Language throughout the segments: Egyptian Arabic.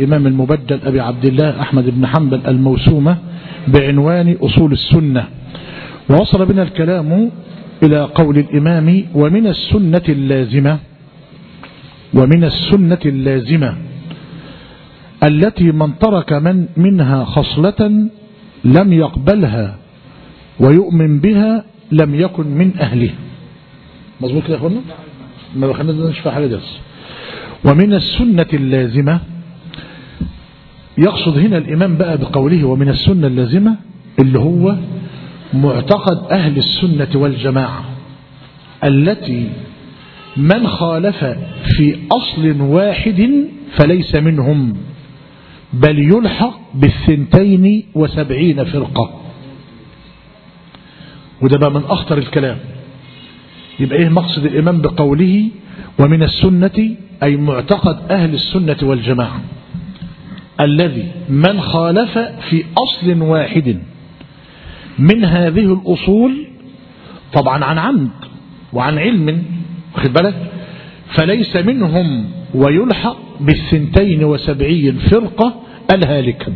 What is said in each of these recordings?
الإمام المبدل أبي عبد الله أحمد بن حنبل الموسومة بعنوان أصول السنة ووصل بنا الكلام إلى قول الإمام ومن السنة اللازمة ومن السنة اللازمة التي من ترك من منها خصلة لم يقبلها ويؤمن بها لم يكن من أهله مظبوط كده يا أخوانا ما بخلنا نشفى حاجة درس ومن السنة اللازمة يقصد هنا الإمام بقى بقوله ومن السنة اللازمة اللي هو معتقد أهل السنة والجماعة التي من خالف في أصل واحد فليس منهم بل يلحق بالثنتين وسبعين فرقة وده بقى من أخطر الكلام يبقى إيه مقصد الإمام بقوله ومن السنة أي معتقد أهل السنة والجماعة الذي من خالف في أصل واحد من هذه الأصول طبعا عن عمد وعن علم واخد بالك فليس منهم ويلحق بالثنتين وسبعين فرقة الهالكة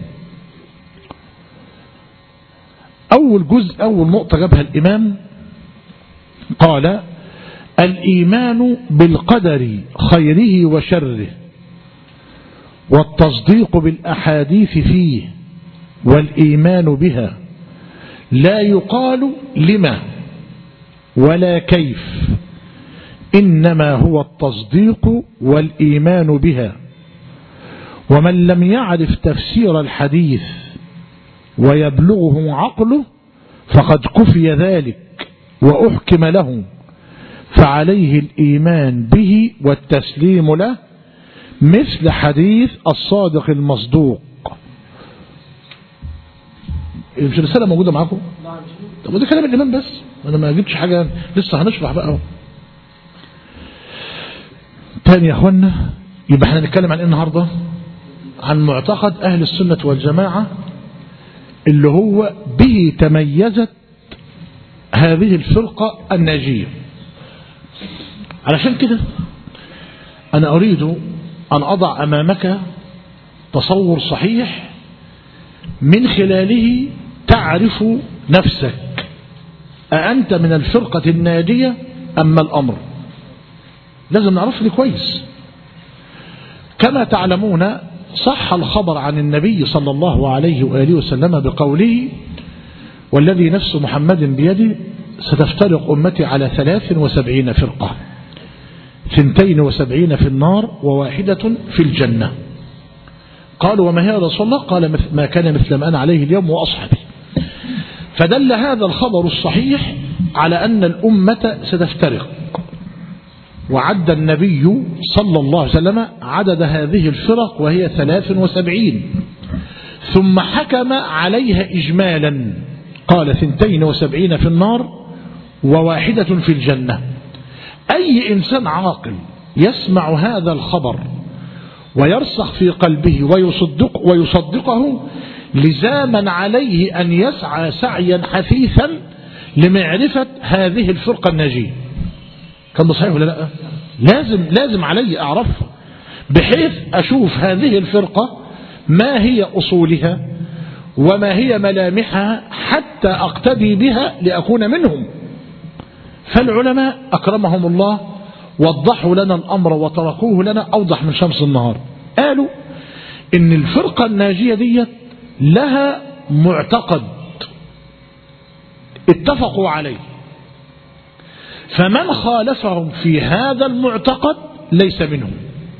أول جزء أول نقطة جابها الإمام قال الإيمان بالقدر خيره وشره والتصديق بالأحاديث فيه والإيمان بها لا يقال لما ولا كيف إنما هو التصديق والإيمان بها ومن لم يعرف تفسير الحديث ويبلغه عقله فقد كفي ذلك وأحكم له فعليه الإيمان به والتسليم له مثل حديث الصادق المصدوق مش الرسالة موجودة معاكم طب وده كلام الإمام بس أنا ما جبتش حاجة لسه هنشرح بقى اهو تاني يا أخوانا يبقى احنا نتكلم عن ايه النهاردة عن معتقد أهل السنة والجماعة اللي هو به تميزت هذه الفرقة الناجية علشان كده أنا أريد أن أضع أمامك تصور صحيح من خلاله تعرف نفسك أأنت من الفرقة الناجية أما الأمر لازم نعرف لي كويس كما تعلمون صح الخبر عن النبي صلى الله عليه وآله وسلم بقوله والذي نفس محمد بيده ستفترق أمتي على ثلاث وسبعين فرقة ثنتين وسبعين في النار وواحدة في الجنة قالوا وما هي يا رسول الله قال ما كان مثل ما أنا عليه اليوم وأصحابي فدل هذا الخبر الصحيح على أن الأمة ستفترق وعد النبي صلى الله عليه وسلم عدد هذه الفرق وهي ثلاث وسبعين ثم حكم عليها إجمالا قال ثنتين وسبعين في النار وواحدة في الجنة أي إنسان عاقل يسمع هذا الخبر ويرسخ في قلبه ويصدق ويصدقه لزاما عليه أن يسعى سعيا حثيثا لمعرفة هذه الفرقة الناجية كان صحيح ولا لا لازم لازم علي أعرفها بحيث أشوف هذه الفرقة ما هي أصولها وما هي ملامحها حتى أقتدي بها لأكون منهم فالعلماء أكرمهم الله وضحوا لنا الأمر وتركوه لنا أوضح من شمس النهار قالوا إن الفرقة الناجية دي لها معتقد اتفقوا عليه فمن خالفهم في هذا المعتقد ليس منهم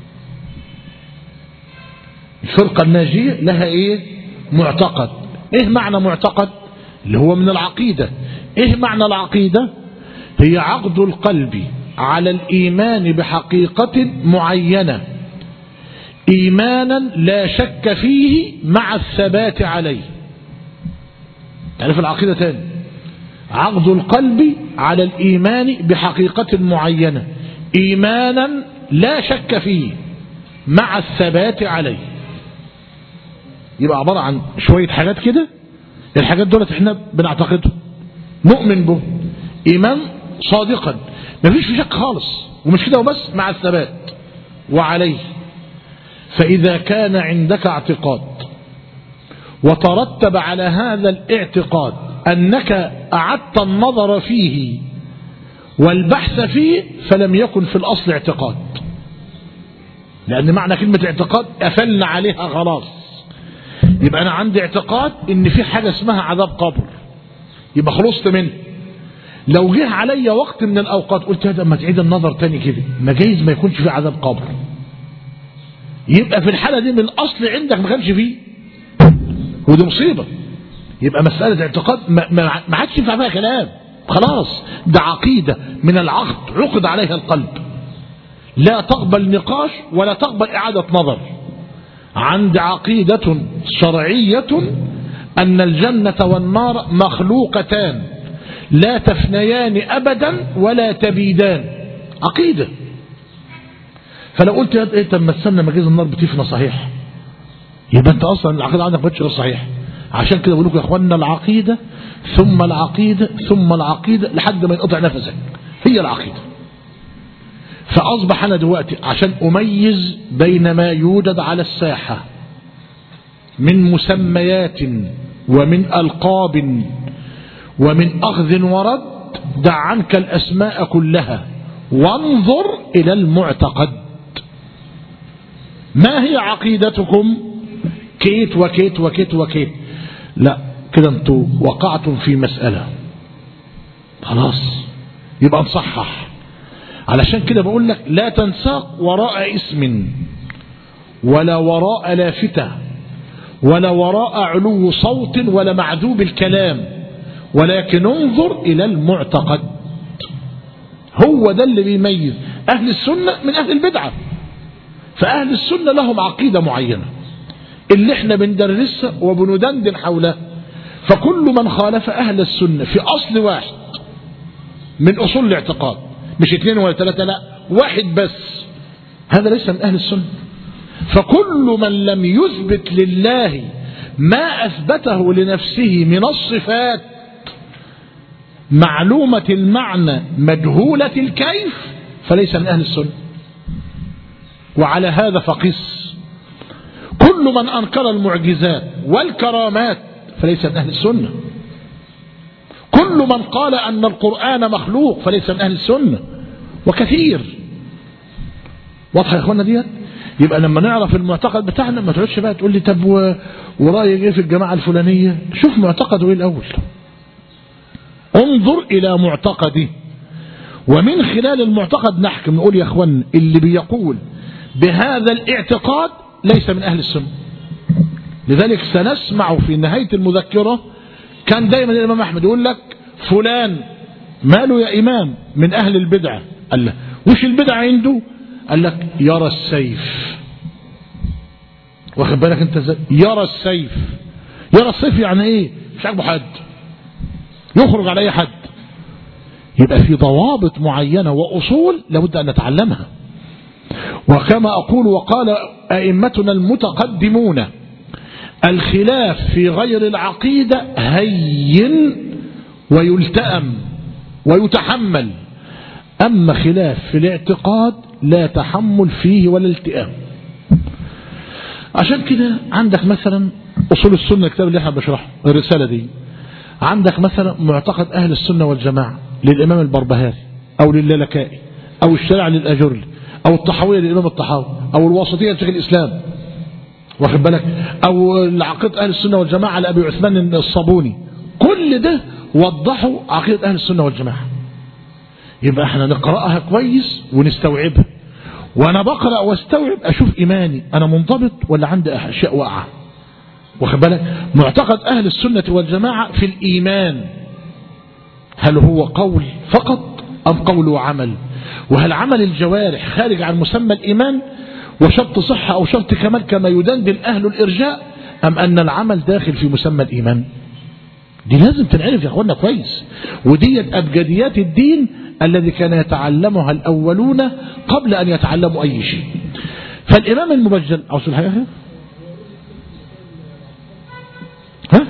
الفرقة الناجية لها ايه معتقد ايه معنى معتقد اللي هو من العقيدة ايه معنى العقيدة هي عقد القلب على الإيمان بحقيقة معينة إيمانا لا شك فيه مع الثبات عليه تعرف العقيدة تاني عقد القلب على الإيمان بحقيقة معينة إيمانا لا شك فيه مع الثبات عليه يبقى عبارة عن شوية حاجات كده الحاجات دولت احنا بنعتقدهم نؤمن به إيمان صادقا مفيش في شك خالص ومش كده وبس مع الثبات وعليه فإذا كان عندك اعتقاد وترتب على هذا الاعتقاد أنك أعدت النظر فيه والبحث فيه فلم يكن في الأصل اعتقاد لأن معنى كلمة اعتقاد قفلنا عليها خلاص يبقى أنا عندي اعتقاد إن في حاجة اسمها عذاب قبر يبقى خلصت منه لو جه عليا وقت من الأوقات قلت هذا ما تعيد النظر تاني كده ما جايز ما يكونش في عذاب قبر يبقى في الحالة دي من الأصل عندك ما كانش فيه ودي مصيبة يبقى مسألة اعتقاد ما, ما, ما عادش ينفع فيها كلام خلاص ده عقيدة من العقد عقد عليها القلب لا تقبل نقاش ولا تقبل إعادة نظر عند عقيدة شرعية أن الجنة والنار مخلوقتان لا تفنيان أبدا ولا تبيدان عقيدة فلو قلت يا ايه طب ما تستنى ما جيز النار بتفنى صحيح يبقى انت اصلا العقيده عندك ما غير صحيح عشان كده بقول لكم يا اخوانا العقيده ثم العقيده ثم العقيده لحد ما ينقطع نفسك هي العقيده فاصبح انا دلوقتي عشان اميز بين ما يوجد على الساحه من مسميات ومن القاب ومن اخذ ورد دع عنك الاسماء كلها وانظر الى المعتقد ما هي عقيدتكم كيت وكيت وكيت وكيت لا كده انتوا وقعتم في مسألة خلاص يبقى نصحح علشان كده بقول لك لا تنساق وراء اسم ولا وراء لافتة ولا وراء علو صوت ولا معذوب الكلام ولكن انظر إلى المعتقد هو ده اللي بيميز أهل السنة من أهل البدعة فأهل السنة لهم عقيدة معينة اللي احنا بندرسها وبندندن حولها فكل من خالف أهل السنة في أصل واحد من أصول الاعتقاد مش اثنين ولا ثلاثة لا واحد بس هذا ليس من أهل السنة فكل من لم يثبت لله ما أثبته لنفسه من الصفات معلومة المعنى مجهولة الكيف فليس من أهل السنة وعلى هذا فقس كل من أنكر المعجزات والكرامات فليس من أهل السنة كل من قال أن القرآن مخلوق فليس من أهل السنة وكثير واضحة يا إخوانا ديت يبقى لما نعرف المعتقد بتاعنا ما تقعدش بقى تقول لي طب ورأيك ايه في الجماعة الفلانية شوف معتقده ايه الأول انظر إلى معتقده ومن خلال المعتقد نحكم نقول يا اخوان اللي بيقول بهذا الاعتقاد ليس من أهل السنة لذلك سنسمع في نهاية المذكرة كان دايما الإمام أحمد يقول لك فلان ماله يا إمام من أهل البدعة قال له وش البدعة عنده قال لك يرى السيف واخد بالك انت ازاي يرى السيف يرى السيف يعني ايه مش عاجبه حد يخرج على اي حد يبقى في ضوابط معينة وأصول لابد أن نتعلمها وكما أقول وقال أئمتنا المتقدمون الخلاف في غير العقيدة هين ويلتأم ويتحمل أما خلاف في الاعتقاد لا تحمل فيه ولا التئام عشان كده عندك مثلا أصول السنة الكتاب اللي احنا بنشرحه الرسالة دي عندك مثلا معتقد أهل السنة والجماعة للإمام البربهاري أو للالكائي أو الشرع للأجرلي أو الطحاوية للإمام الطحاوي أو الواسطية لشيخ الإسلام واخد بالك أو عقيدة أهل السنة والجماعة لأبي عثمان الصابوني كل ده وضحوا عقيدة أهل السنة والجماعة يبقى احنا نقرأها كويس ونستوعبها وانا بقرأ واستوعب اشوف ايماني انا منضبط ولا عندي اشياء واقعة واخد بالك معتقد اهل السنة والجماعة في الايمان هل هو قول فقط ام قول وعمل وهل عمل الجوارح خارج عن مسمى الايمان وشرط صحة او شرط كمال كما يدندن اهل الارجاء ام ان العمل داخل في مسمى الايمان دي لازم تنعرف يا اخوانا كويس وديت ابجديات الدين الذي كان يتعلمها الأولون قبل أن يتعلموا أي شيء فالإمام المبجل أوصل حاجة ها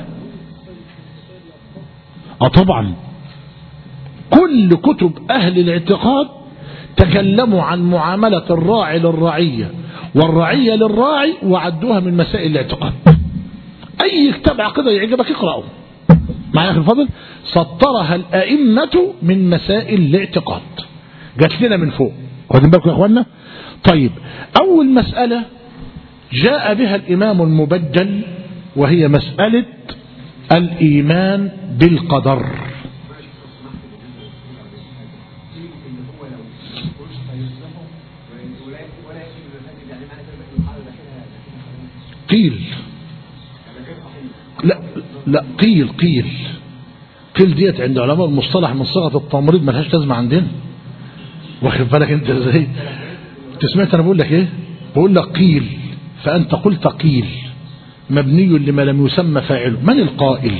اه طبعا كل كتب أهل الاعتقاد تكلموا عن معاملة الراعي للرعية والرعية للراعي وعدوها من مسائل الاعتقاد أي كتاب عقيدة يعجبك اقرأه معايا في الفضل سطرها الأئمة من مسائل الاعتقاد جات لنا من فوق واخدين بالكم يا اخوانا طيب أول مسألة جاء بها الإمام المبجل وهي مسألة الإيمان بالقدر قيل لا لا قيل قيل قيل ديت عند علماء المصطلح من صيغه التمريض ملهاش لازمه عندنا واخد بالك انت ازاي انت سمعت انا بقول لك ايه بقول لك قيل فانت قلت قيل مبني لما لم يسمى فاعله من القائل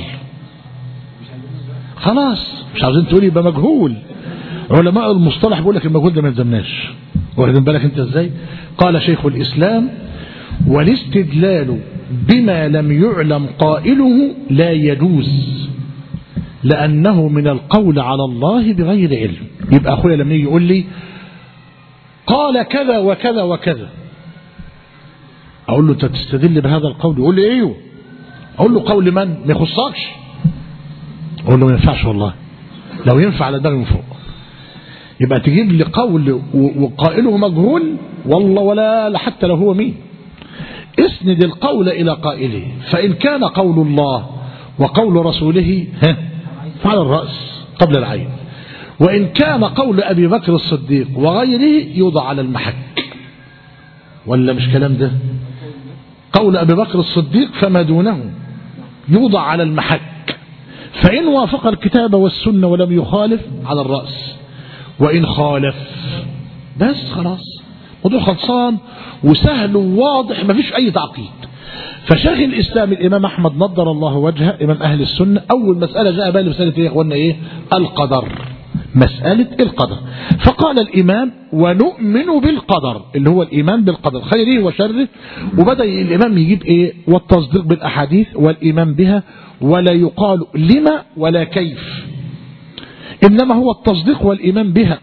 خلاص مش عاوزين تقول يبقى مجهول علماء المصطلح بيقول لك المجهول ده ما يلزمناش واخدين بالك انت ازاي قال شيخ الاسلام والاستدلال بما لم يعلم قائله لا يجوز لأنه من القول على الله بغير علم يبقى أخويا لما يجي يقول لي قال كذا وكذا وكذا أقول له أنت تستدل بهذا القول يقول لي أيوه أقول له قول من ما يخصكش أقول له ما ينفعش والله لو ينفع على دماغي من فوق يبقى تجيب لي قول وقائله مجهول والله ولا حتى لو هو مين اسند القول إلى قائله فإن كان قول الله وقول رسوله ها فعلى الرأس قبل العين وإن كان قول أبي بكر الصديق وغيره يوضع على المحك ولا مش كلام ده قول أبي بكر الصديق فما دونه يوضع على المحك فإن وافق الكتاب والسنة ولم يخالف على الرأس وإن خالف بس خلاص موضوع خلصان وسهل وواضح ما فيش أي تعقيد فشيخ الإسلام الإمام أحمد نضر الله وجهه إمام أهل السنة أول مسألة جاء بالي مسألة إيه قلنا إيه القدر مسألة القدر فقال الإمام ونؤمن بالقدر اللي هو الإيمان بالقدر خيره وشره وبدأ الإمام يجيب إيه والتصديق بالأحاديث والإيمان بها ولا يقال لما ولا كيف إنما هو التصديق والإيمان بها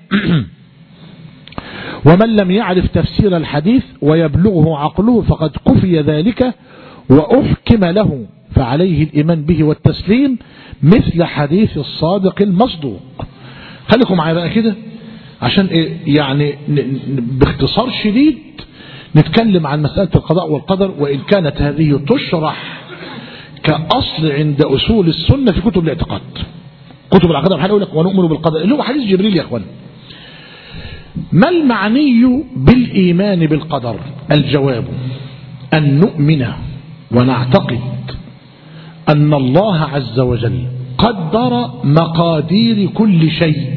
ومن لم يعرف تفسير الحديث ويبلغه عقله فقد كفي ذلك وأحكم له فعليه الإيمان به والتسليم مثل حديث الصادق المصدوق خليكم معايا بقى كده عشان إيه يعني باختصار شديد نتكلم عن مسألة القضاء والقدر وإن كانت هذه تشرح كأصل عند أصول السنة في كتب الاعتقاد كتب العقيدة بحال يقول لك ونؤمن بالقدر اللي هو حديث جبريل يا اخوان ما المعني بالإيمان بالقدر الجواب أن نؤمن ونعتقد أن الله عز وجل قدر مقادير كل شيء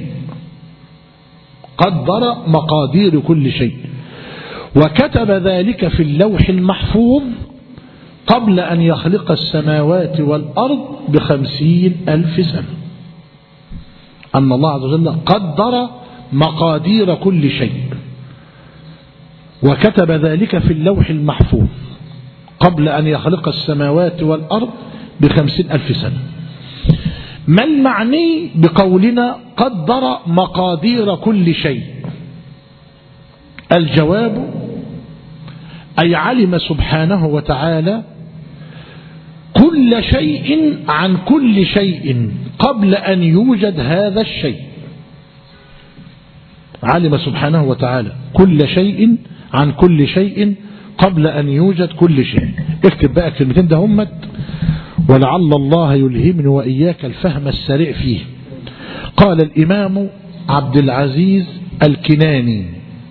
قدر مقادير كل شيء وكتب ذلك في اللوح المحفوظ قبل أن يخلق السماوات والأرض بخمسين ألف سنة أن الله عز وجل قدر مقادير كل شيء وكتب ذلك في اللوح المحفوظ قبل أن يخلق السماوات والأرض بخمسين ألف سنة ما المعني بقولنا قدر مقادير كل شيء الجواب أي علم سبحانه وتعالى كل شيء عن كل شيء قبل أن يوجد هذا الشيء علم سبحانه وتعالى كل شيء عن كل شيء قبل أن يوجد كل شيء اكتب بقى كلمتين ده همت ولعل الله يلهمني وإياك الفهم السريع فيه قال الإمام عبد العزيز الكناني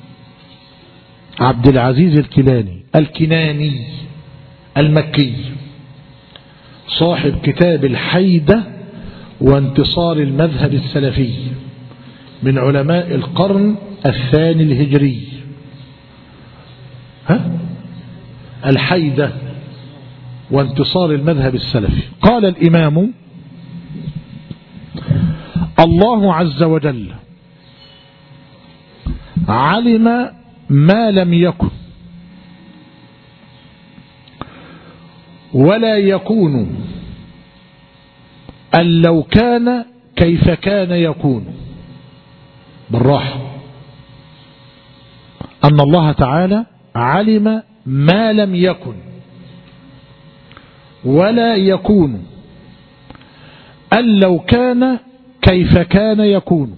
عبد العزيز الكناني الكناني المكي صاحب كتاب الحيدة وانتصار المذهب السلفي من علماء القرن الثاني الهجري ها الحيدة وانتصار المذهب السلفي قال الإمام الله عز وجل علم ما لم يكن ولا يكون أن لو كان كيف كان يكون بالراحة أن الله تعالى علم ما لم يكن ولا يكون أن لو كان كيف كان يكون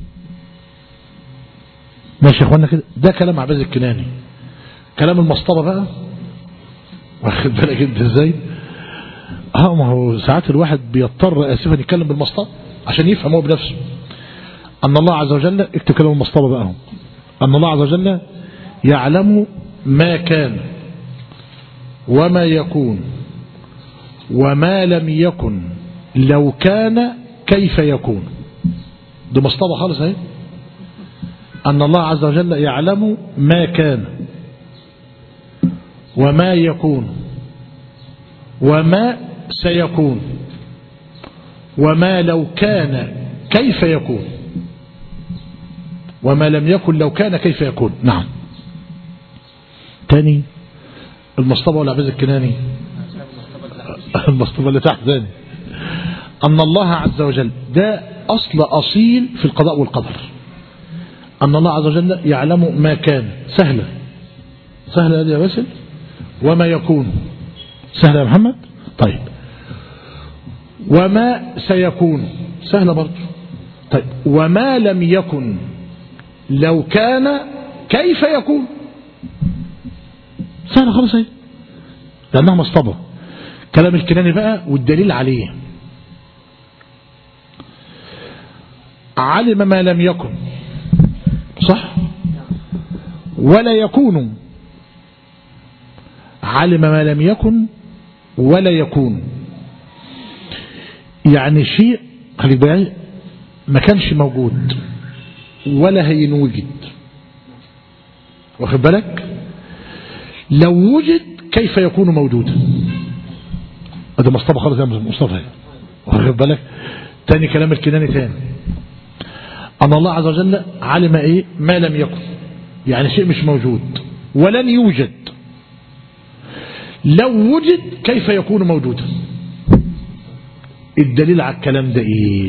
ماشي يا اخوانا كده ده كلام عباس الكناني كلام المسطرة بقى واخد بالك انت ازاي اه ما هو ساعات الواحد بيضطر اسفا يتكلم بالمسطرة عشان يفهم هو بنفسه ان الله عز وجل اكتب كلام المسطرة بقى ان الله عز وجل يعلم ما كان وما يكون وما لم يكن لو كان كيف يكون دي مسطرة خالص اهي أن الله عز وجل يعلم ما كان وما يكون وما سيكون وما لو كان كيف يكون وما لم يكن لو كان كيف يكون نعم تاني المصطبة ولا عبيز الكناني المصطبة اللي تحت ثاني أن الله عز وجل ده أصل أصيل في القضاء والقدر أن الله عز وجل يعلم ما كان سهلة سهلة يا باسل وما يكون سهلة يا محمد طيب وما سيكون سهلة برضه طيب وما لم يكن لو كان كيف يكون سهلة خالص اهي لأنها مصطبة كلام الكناني بقى والدليل عليه علم ما لم يكن صح ولا يكون علم ما لم يكن ولا يكون يعني شيء خلي بالك ما كانش موجود ولا هينوجد واخد بالك لو وجد كيف يكون موجودا هذا مصطفى خالص يا مصطفى واخد بالك تاني كلام الكناني تاني أن الله عز وجل علم إيه ما لم يكن يعني شيء مش موجود ولن يوجد لو وجد كيف يكون موجودا الدليل على الكلام ده إيه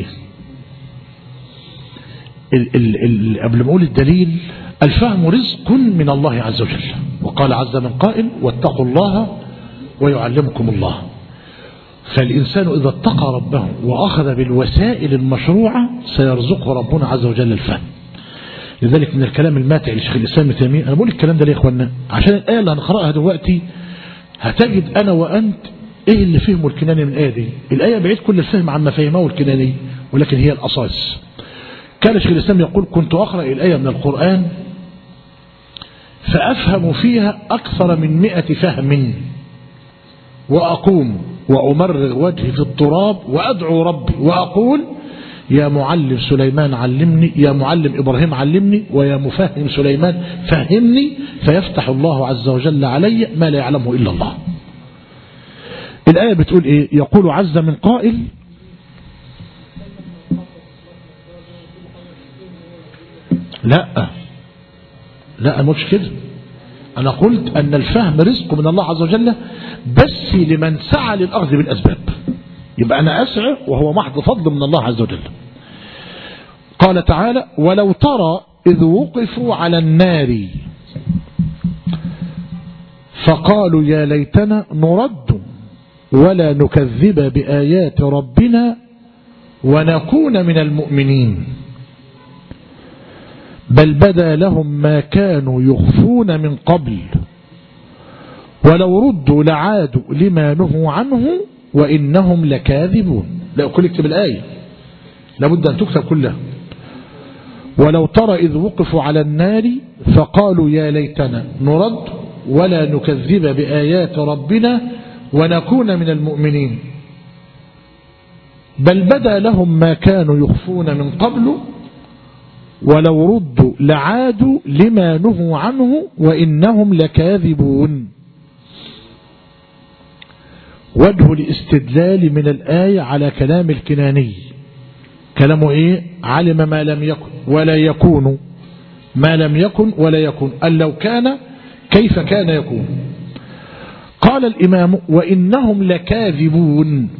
ال ال ال قبل ما أقول الدليل الفهم رزق من الله عز وجل وقال عز من قائل واتقوا الله ويعلمكم الله فالإنسان إذا اتقى ربه وأخذ بالوسائل المشروعة سيرزقه ربنا عز وجل الفهم لذلك من الكلام الماتع لشيخ الإسلام تيمية أنا بقول الكلام ده ليه يا إخوانا عشان الآية اللي هنقرأها دلوقتي هتجد أنا وأنت إيه اللي فهمه الكناني من الآية دي الآية بعيد كل الفهم عما فهمه الكناني ولكن هي الأساس كان شيخ الإسلام يقول كنت أقرأ الآية من القرآن فأفهم فيها أكثر من مئة فهم وأقوم وأمرغ وجهي في التراب وأدعو ربي وأقول يا معلم سليمان علمني يا معلم إبراهيم علمني ويا مفهم سليمان فهمني فيفتح الله عز وجل علي ما لا يعلمه إلا الله الآية بتقول إيه يقول عز من قائل لا لا مش كده أنا قلت أن الفهم رزق من الله عز وجل بس لمن سعى للأخذ بالأسباب يبقى أنا أسعى وهو محض فضل من الله عز وجل قال تعالى ولو ترى إذ وقفوا على النار فقالوا يا ليتنا نرد ولا نكذب بآيات ربنا ونكون من المؤمنين بل بدا لهم ما كانوا يخفون من قبل ولو ردوا لعادوا لما نهوا عنه وإنهم لكاذبون لا أقول اكتب الآية لابد أن تكتب كلها ولو ترى إذ وقفوا على النار فقالوا يا ليتنا نرد ولا نكذب بآيات ربنا ونكون من المؤمنين بل بدا لهم ما كانوا يخفون من قبل ولو ردوا لعادوا لما نهوا عنه وإنهم لكاذبون وجه الاستدلال من الآية على كلام الكناني كلامه إيه علم ما لم يكن ولا يكون ما لم يكن ولا يكون أن لو كان كيف كان يكون قال الإمام وإنهم لكاذبون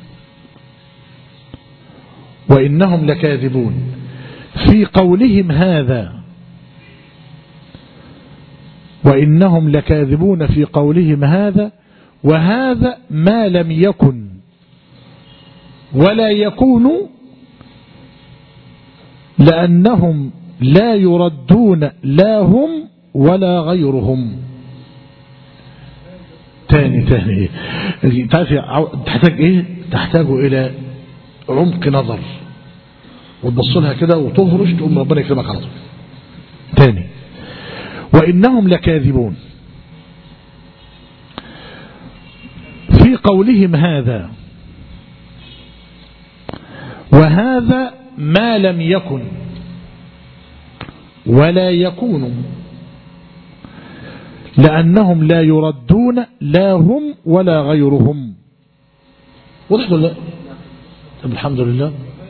وإنهم لكاذبون في قولهم هذا وإنهم لكاذبون في قولهم هذا وهذا ما لم يكن ولا يكون لأنهم لا يردون لا هم ولا غيرهم تاني تاني تعرف تحتاج ايه تحتاج الى عمق نظر وتبص لها كده وتهرش تقوم ربنا يكرمك على طول تاني وانهم لكاذبون في قولهم هذا وهذا ما لم يكن ولا يكون لأنهم لا يردون لا هم ولا غيرهم واضح ولا طب الحمد لله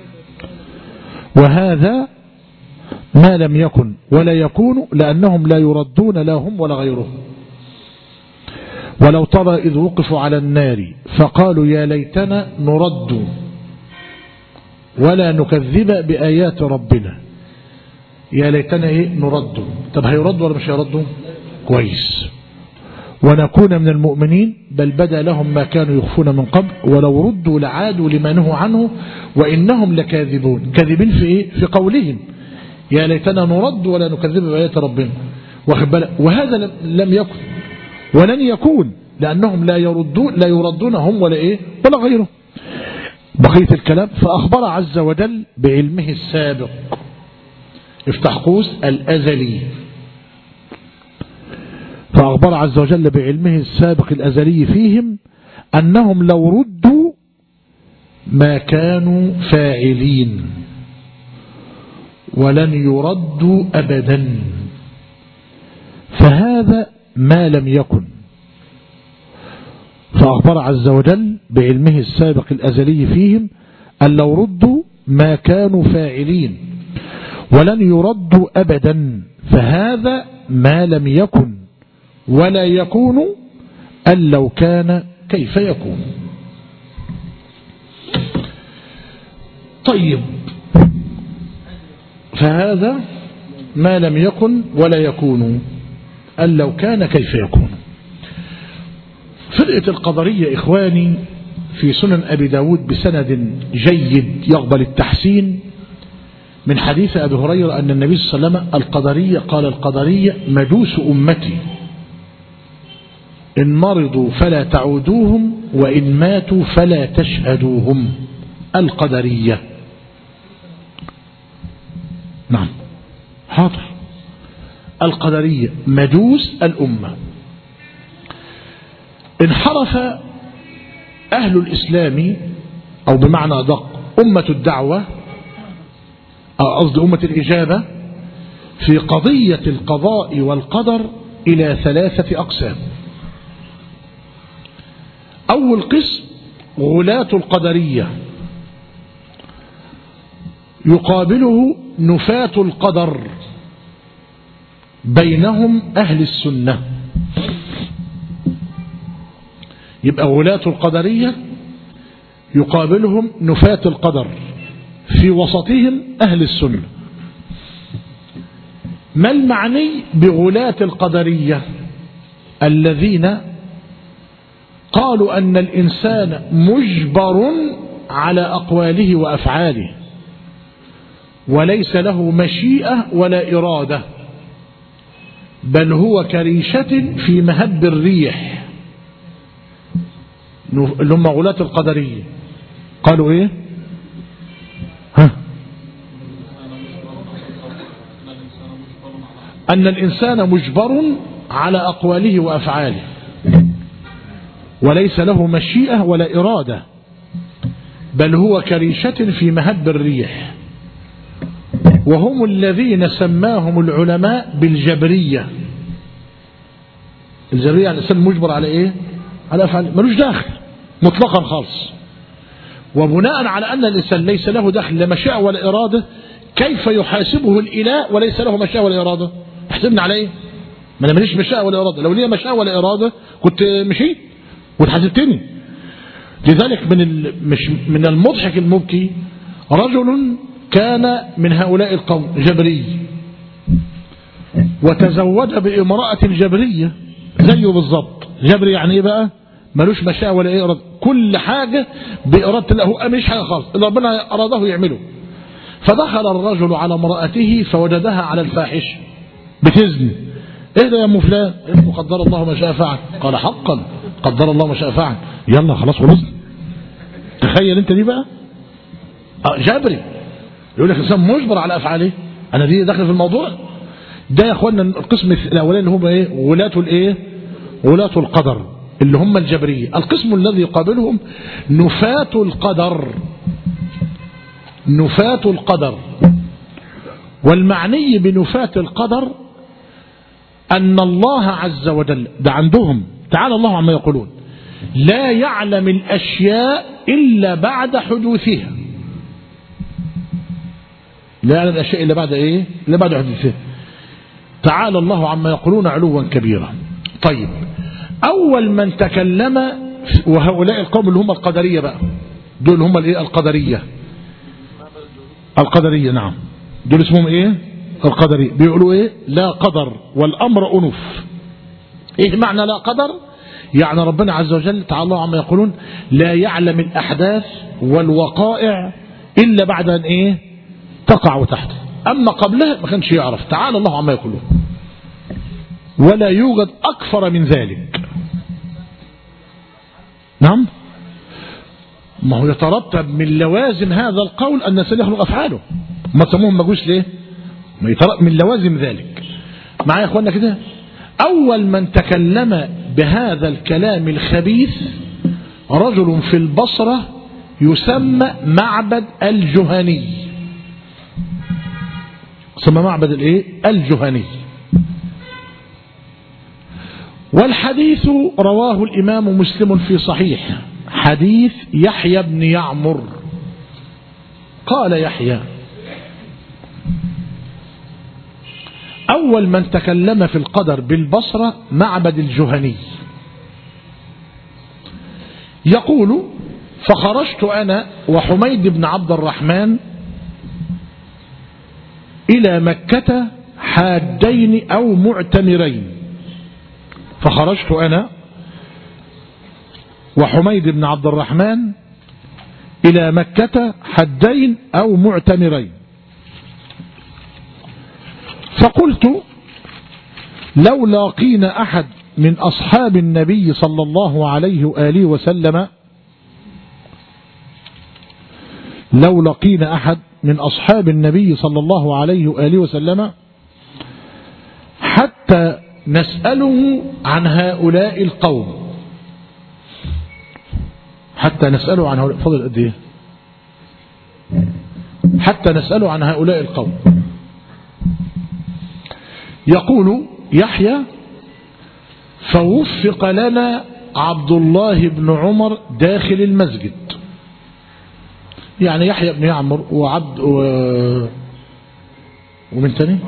وهذا ما لم يكن ولا يكون لأنهم لا يردون لا هم ولا غيرهم ولو ترى إذ وقفوا على النار فقالوا يا ليتنا نرد ولا نكذب بآيات ربنا يا ليتنا ايه نرد طب هيرد ولا مش هيردوا كويس ونكون من المؤمنين بل بدا لهم ما كانوا يخفون من قبل ولو ردوا لعادوا لما نهوا عنه وإنهم لكاذبون كاذبين في إيه؟ في قولهم يا ليتنا نرد ولا نكذب بآيات ربنا واخد بالك وهذا لم يكن ولن يكون لأنهم لا يردون لا يردون هم ولا إيه ولا غيره بقية الكلام فأخبر عز وجل بعلمه السابق افتح قوس الأزلي فأخبر عز وجل بعلمه السابق الأزلي فيهم أنهم لو ردوا ما كانوا فاعلين ولن يردوا أبدا فهذا ما لم يكن فأخبر عز وجل بعلمه السابق الأزلي فيهم أن لو ردوا ما كانوا فاعلين ولن يردوا أبدا فهذا ما لم يكن ولا يكون أن لو كان كيف يكون طيب فهذا ما لم يكن ولا يكون أن لو كان كيف يكون فرقة القدرية إخواني في سنن أبي داود بسند جيد يقبل التحسين من حديث أبي هريرة أن النبي صلى الله عليه وسلم القدرية قال القدرية مجوس أمتي إن مرضوا فلا تعودوهم وإن ماتوا فلا تشهدوهم القدرية نعم حاضر القدرية مجوس الأمة انحرف أهل الإسلام أو بمعنى أدق أمة الدعوة أو قصد أمة الإجابة في قضية القضاء والقدر إلى ثلاثة أقسام أول قسم غلاة القدرية يقابله نفاة القدر بينهم أهل السنة يبقى غلاة القدرية يقابلهم نفاة القدر في وسطهم أهل السنة ما المعني بغلاة القدرية الذين قالوا أن الإنسان مجبر على أقواله وأفعاله وليس له مشيئة ولا إرادة بل هو كريشة في مهب الريح اللي هم غلاة القدرية قالوا ايه ها أن الإنسان مجبر على أقواله وأفعاله وليس له مشيئة ولا إرادة بل هو كريشة في مهب الريح وهم الذين سماهم العلماء بالجبرية الجبرية يعني الإنسان مجبر على إيه على أفعال ملوش داخل مطلقا خالص وبناء على أن الإنسان ليس له دخل لا مشيئة ولا إرادة كيف يحاسبه الإله وليس له مشيئة ولا إرادة احسبنا على إيه ما أنا ماليش مشيئة ولا إرادة لو لي مشيئة ولا إرادة كنت مشيت واتحاسبتني لذلك من مش من المضحك المبكي رجل كان من هؤلاء القوم جبري وتزوج بامرأة جبرية زيه بالظبط جبري يعني ايه بقى ملوش مشاء ولا ايه إرادة. كل حاجة بإرادة الله هو مش حاجة خالص اللي ربنا أراده يعمله فدخل الرجل على امرأته فوجدها على الفاحش بتزني ايه ده يا ام فلان انه قدر الله ما شاء فعل قال حقا قدر الله ما شاء فعل يلا خلاص خلصنا تخيل انت دي بقى آه، جبري يقول لك الانسان مجبر على افعاله انا دي داخل في الموضوع ده يا اخوانا القسم الاولاني اللي هم ايه ولاة الايه ولاة القدر اللي هم الجبرية القسم الذي يقابلهم نفاة القدر نفاة القدر والمعني بنفاة القدر أن الله عز وجل ده عندهم تعالى الله عما يقولون لا يعلم الأشياء إلا بعد حدوثها لا يعلم الأشياء إلا بعد إيه إلا بعد حدوثها تعالى الله عما يقولون علوا كبيرا طيب أول من تكلم وهؤلاء القوم اللي هم القدرية بقى دول هم الايه القدرية القدرية نعم دول اسمهم ايه القدرية بيقولوا ايه لا قدر والامر انف ايه معنى لا قدر يعني ربنا عز وجل تعالى الله عما يقولون لا يعلم الاحداث والوقائع الا بعد ان ايه تقع تحته اما قبلها ما كانش يعرف تعالى الله عما يقولون ولا يوجد اكثر من ذلك نعم ما هو يترتب من لوازم هذا القول أن الإنسان يخلق أفعاله ما تسموهم مجوس ليه ما يترتب من لوازم ذلك معايا يا أخوانا كده أول من تكلم بهذا الكلام الخبيث رجل في البصرة يسمى معبد الجهني سمى معبد الايه الجهني والحديث رواه الإمام مسلم في صحيح حديث يحيى بن يعمر قال يحيى أول من تكلم في القدر بالبصرة معبد الجهني يقول فخرجت أنا وحميد بن عبد الرحمن إلى مكة حاجين أو معتمرين فخرجت أنا وحميد بن عبد الرحمن إلى مكة حجين أو معتمرين فقلت لو لاقينا أحد من أصحاب النبي صلى الله عليه وآله وسلم لو لقينا أحد من أصحاب النبي صلى الله عليه وآله وسلم حتى نسأله عن هؤلاء القوم حتى نسأله عن هؤلاء فضل قد ايه حتى نسأله عن هؤلاء القوم يقول يحيى فوفق لنا عبد الله بن عمر داخل المسجد يعني يحيى بن يعمر وعبد و... ومن تاني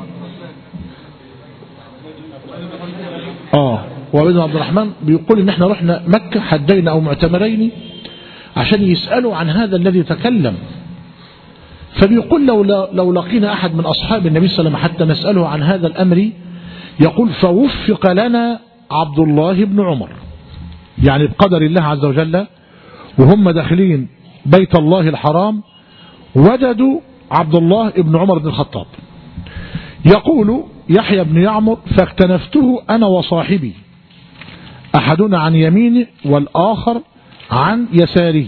اه وعبد عبد الرحمن بيقول ان احنا رحنا مكة حدين او معتمرين عشان يسألوا عن هذا الذي تكلم فبيقول لو, لو لقينا أحد من أصحاب النبي صلى الله عليه وسلم حتى نسأله عن هذا الأمر يقول فوفق لنا عبد الله بن عمر يعني بقدر الله عز وجل وهم داخلين بيت الله الحرام وجدوا عبد الله بن عمر بن الخطاب يقول يحيى بن يعمر فاكتنفته أنا وصاحبي أحدنا عن يمينه والآخر عن يساره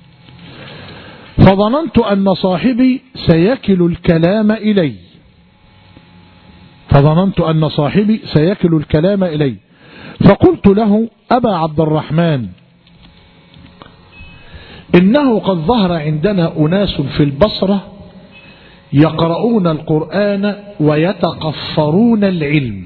فظننت أن صاحبي سيكل الكلام إلي فظننت أن صاحبي سيكل الكلام إلي فقلت له أبا عبد الرحمن إنه قد ظهر عندنا أناس في البصرة يقرؤون القرآن ويتقفرون العلم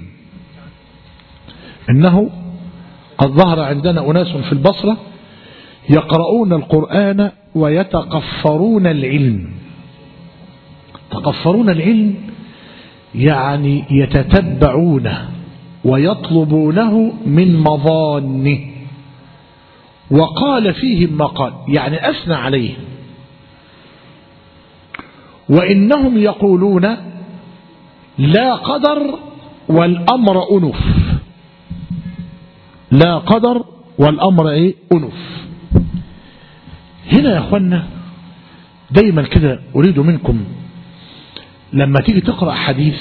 إنه قد ظهر عندنا أناس في البصرة يقرؤون القرآن ويتقفرون العلم تقفرون العلم يعني يتتبعونه ويطلبونه من مظانه وقال فيهم ما قال يعني أثنى عليهم وإنهم يقولون لا قدر والأمر أنف لا قدر والأمر إيه أنف هنا يا أخوانا دايما كده أريد منكم لما تيجي تقرأ حديث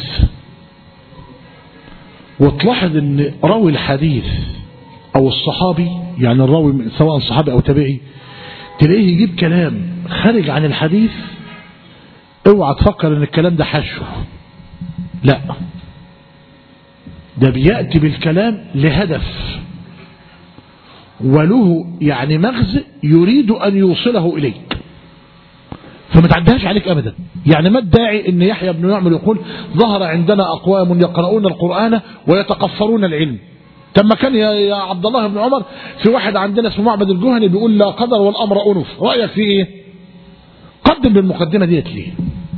وتلاحظ ان راوي الحديث او الصحابي يعني الراوي سواء صحابي او تابعي تلاقيه يجيب كلام خارج عن الحديث اوعى تفكر ان الكلام ده حشو لا ده بيأتي بالكلام لهدف وله يعني مغزى يريد أن يوصله إليك فما تعديهاش عليك أبدا يعني ما الداعي أن يحيى بن يعمل يقول ظهر عندنا أقوام يقرؤون القرآن ويتقفرون العلم تم كان يا, يا عبد الله بن عمر في واحد عندنا اسمه معبد الجهني بيقول لا قدر والأمر أنف رأيك في إيه قدم بالمقدمة ديت ليه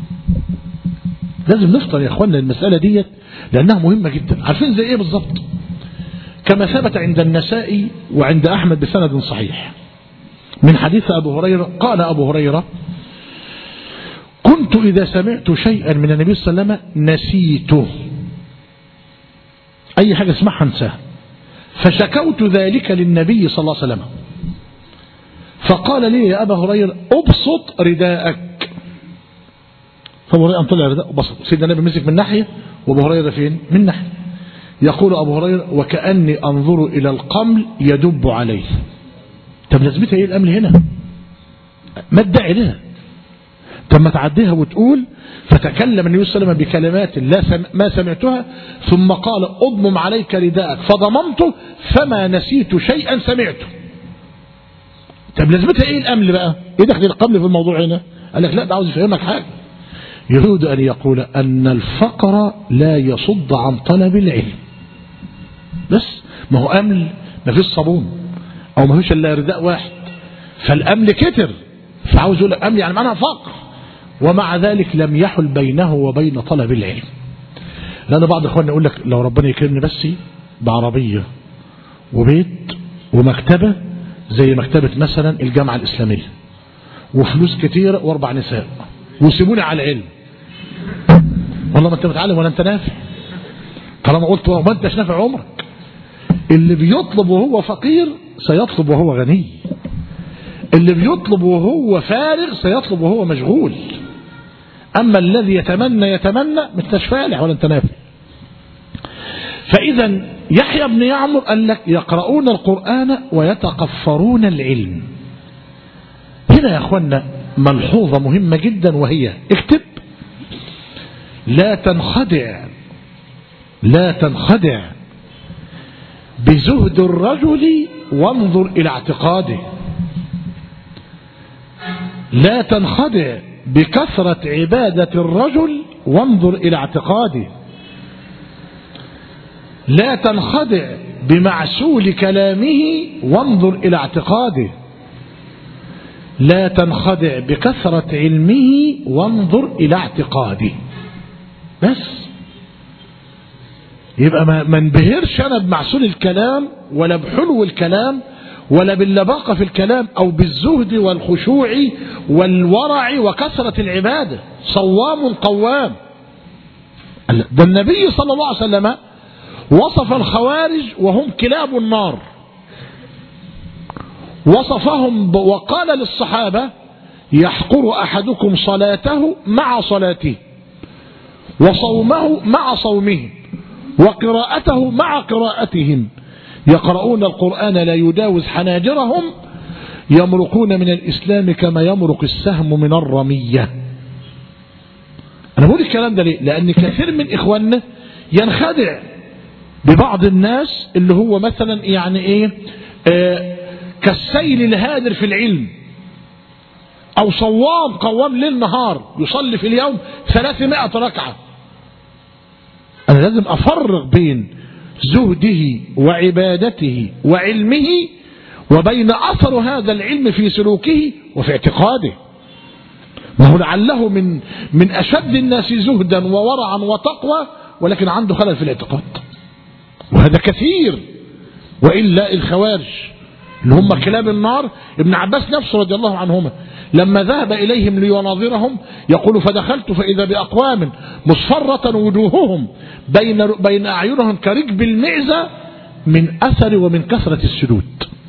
لازم نفطر يا اخوانا المسألة ديت لأنها مهمة جدا عارفين زي ايه بالظبط كما ثبت عند النسائي وعند أحمد بسند صحيح من حديث أبو هريرة قال أبو هريرة كنت إذا سمعت شيئا من النبي صلى الله عليه وسلم نسيته أي حاجة اسمعها انساها فشكوت ذلك للنبي صلى الله عليه وسلم فقال لي يا أبا هريرة أبسط رداءك فأبو هريرة طلع رداء وبسط سيدنا النبي مسك من ناحية وأبو هريرة فين من ناحية يقول أبو هريرة وكأني أنظر إلى القمل يدب عليه طب لازمتها إيه الأمل هنا ما ادعي لها طب ما تعديها وتقول فتكلم النبي صلى الله عليه وسلم بكلمات لا سم ما سمعتها ثم قال اضمم عليك رداءك فضممته فما نسيت شيئا سمعته طب لازمتها ايه الامل بقى ايه دخل القمل في الموضوع هنا قال لك لا ده عاوز يفهمك حاجه يريد ان يقول ان الفقر لا يصد عن طلب العلم بس ما هو امل ما فيش صابون او ما فيش الا رداء واحد فالامل كتر فعاوز يقول امل يعني معناها فقر ومع ذلك لم يحل بينه وبين طلب العلم لأن بعض إخواننا يقول لك لو ربنا يكرمني بس بعربية وبيت ومكتبة زي مكتبة مثلا الجامعة الإسلامية وفلوس كتير واربع نساء وسيبوني على العلم والله ما انت متعلم ولا انت نافع طالما قلت ما انتش نافع عمرك اللي بيطلب وهو فقير سيطلب وهو غني اللي بيطلب وهو فارغ سيطلب وهو مشغول أما الذي يتمنى يتمنى مش فالح ولا انت نافع فإذا يحيى بن يعمر قال لك يقرؤون القرآن ويتقفرون العلم هنا يا أخوانا ملحوظة مهمة جدا وهي اكتب لا تنخدع لا تنخدع بزهد الرجل وانظر إلى اعتقاده لا تنخدع بكثرة عبادة الرجل وانظر إلى اعتقاده لا تنخدع بمعسول كلامه وانظر إلى اعتقاده لا تنخدع بكثرة علمه وانظر إلى اعتقاده بس يبقى ما انبهرش أنا بمعسول الكلام ولا بحلو الكلام ولا باللباقة في الكلام أو بالزهد والخشوع والورع وكثرة العبادة صوام قوام ده النبي صلى الله عليه وسلم وصف الخوارج وهم كلاب النار وصفهم وقال للصحابة يحقر أحدكم صلاته مع صلاته وصومه مع صومه وقراءته مع قراءتهم يقرؤون القرآن لا يجاوز حناجرهم يمرقون من الإسلام كما يمرق السهم من الرمية أنا بقول الكلام ده ليه لأن كثير من إخواننا ينخدع ببعض الناس اللي هو مثلا يعني إيه آه كالسيل الهادر في العلم أو صوام قوام ليل نهار يصلي في اليوم 300 ركعة أنا لازم أفرق بين زهده وعبادته وعلمه وبين أثر هذا العلم في سلوكه وفي اعتقاده ما هو لعله من من أشد الناس زهدا وورعا وتقوى ولكن عنده خلل في الاعتقاد وهذا كثير وإلا الخوارج اللي هم كلاب النار ابن عباس نفسه رضي الله عنهما لما ذهب إليهم ليناظرهم يقول فدخلت فإذا بأقوام مصفرة وجوههم بين, بين أعينهم كركب المعزة من أثر ومن كثرة السجود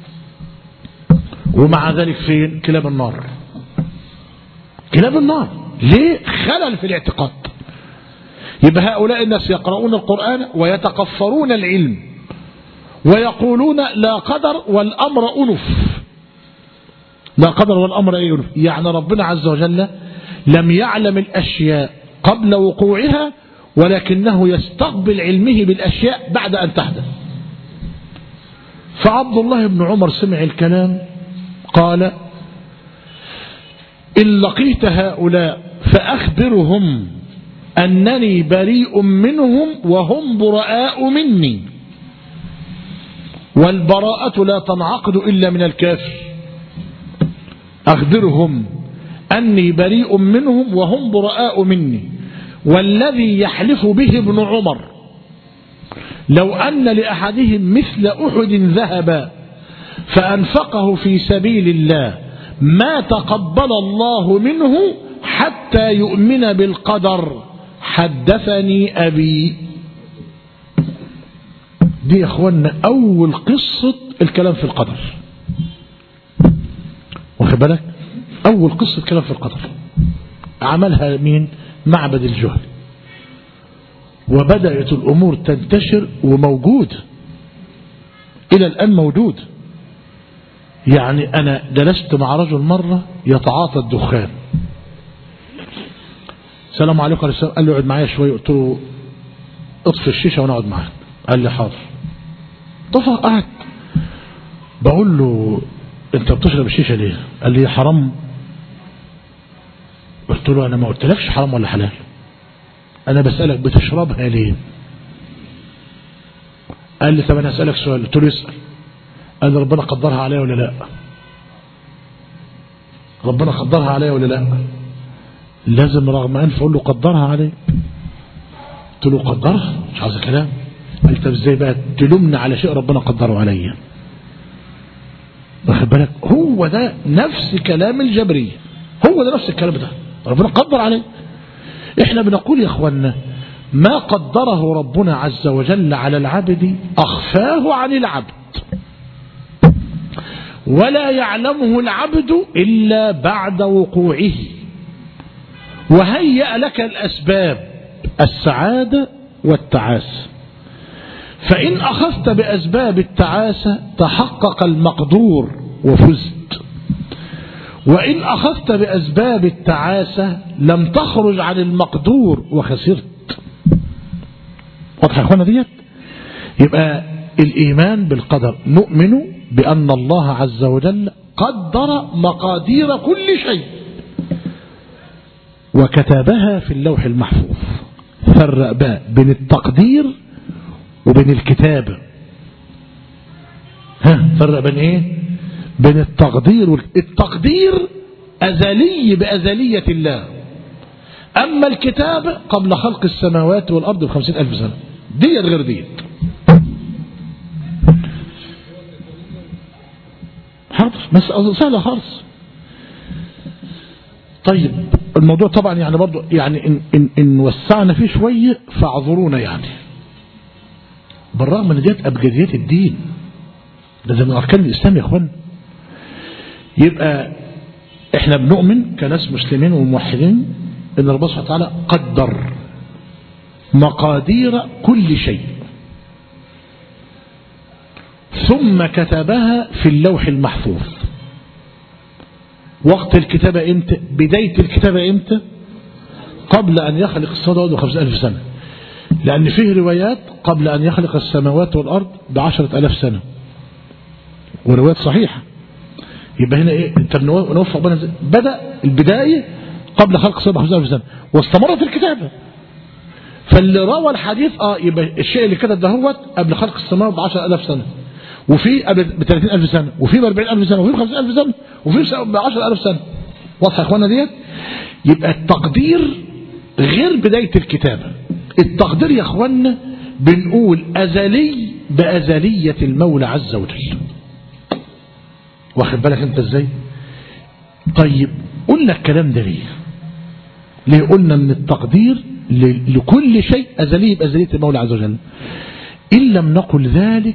ومع ذلك فين كلاب النار كلاب النار ليه خلل في الاعتقاد يبقى هؤلاء الناس يقرؤون القرآن ويتقفرون العلم ويقولون لا قدر والأمر أنف لا قدر والأمر أي أنف يعني ربنا عز وجل لم يعلم الأشياء قبل وقوعها ولكنه يستقبل علمه بالأشياء بعد أن تحدث فعبد الله بن عمر سمع الكلام قال إن لقيت هؤلاء فأخبرهم أنني بريء منهم وهم براء مني والبراءة لا تنعقد إلا من الكافر أخبرهم أني بريء منهم وهم براء مني والذي يحلف به ابن عمر لو أن لأحدهم مثل أحد ذهبا فأنفقه في سبيل الله ما تقبل الله منه حتى يؤمن بالقدر حدثني أبي دي يا اخوانا أول قصة الكلام في القدر واخد بالك أول قصة كلام في القدر عملها مين معبد الجهل وبدأت الأمور تنتشر وموجود إلى الآن موجود يعني أنا جلست مع رجل مرة يتعاطى الدخان السلام عليكم عليه السلام قال له اقعد معايا شوية قلت له اطفي الشيشة وانا اقعد معاك قال لي حاضر طفى قعد بقول له انت بتشرب الشيشة ليه قال لي حرام قلت له انا ما قلتلكش حرام ولا حلال انا بسألك بتشربها ليه قال لي طب انا اسألك سؤال قلت له اسأل قال لي ربنا قدرها عليا ولا لا ربنا قدرها عليا ولا لا لازم رغم انف اقول له قدرها عليك قلت له قدرها مش عاوز كلام قال طب ازاي بقى تلومنا على شيء ربنا قدره عليا واخد بالك هو ده نفس كلام الجبرية هو ده نفس الكلام ده ربنا قدر عليه احنا بنقول يا اخوانا ما قدره ربنا عز وجل على العبد اخفاه عن العبد ولا يعلمه العبد الا بعد وقوعه وهيأ لك الاسباب السعادة والتعاسة فإن أخذت بأسباب التعاسة تحقق المقدور وفزت وإن أخذت بأسباب التعاسة لم تخرج عن المقدور وخسرت واضح يا أخوانا ديت يبقى الإيمان بالقدر نؤمن بأن الله عز وجل قدر مقادير كل شيء وكتبها في اللوح المحفوظ فرق بقى بين التقدير وبين الكتابة ها فرق بين ايه بين التقدير والتقدير أزلي بأزلية الله أما الكتابة قبل خلق السماوات والأرض بخمسين ألف سنة ديت غير ديت حاضر مسألة سهلة خالص طيب الموضوع طبعا يعني برضو يعني إن, إن, إن وسعنا فيه شوية فاعذرونا يعني بالرغم ان ديت ابجديات الدين ده من اركان الاسلام يا اخوان يبقى احنا بنؤمن كناس مسلمين وموحدين ان ربنا سبحانه وتعالى قدر مقادير كل شيء ثم كتبها في اللوح المحفوظ وقت الكتابة امتى بداية الكتابة امتى قبل ان يخلق السماوات وخمسة ألف سنة لأن فيه روايات قبل أن يخلق السماوات والأرض بعشرة ألاف سنة وروايات صحيحة يبقى هنا إيه أنت نوفق بنا بدأ البداية قبل خلق السماوات وخمسة ألف سنة واستمرت الكتابة فاللي روى الحديث اه يبقى الشيء اللي كتب دهوت قبل خلق السماوات ب 10000 سنة وفي قبل ب 30000 سنة وفي ب 40000 سنة وفي ب 50000 سنة وفي ب 10000 سنة واضحة يا اخوانا ديت يبقى التقدير غير بداية الكتابة التقدير يا اخوانا بنقول أزلي بأزلية المولى عز وجل واخد بالك انت ازاي طيب قلنا الكلام ده ليه ليه قلنا ان التقدير ل- لكل شيء أزلي بأزلية المولى عز وجل إن لم نقل ذلك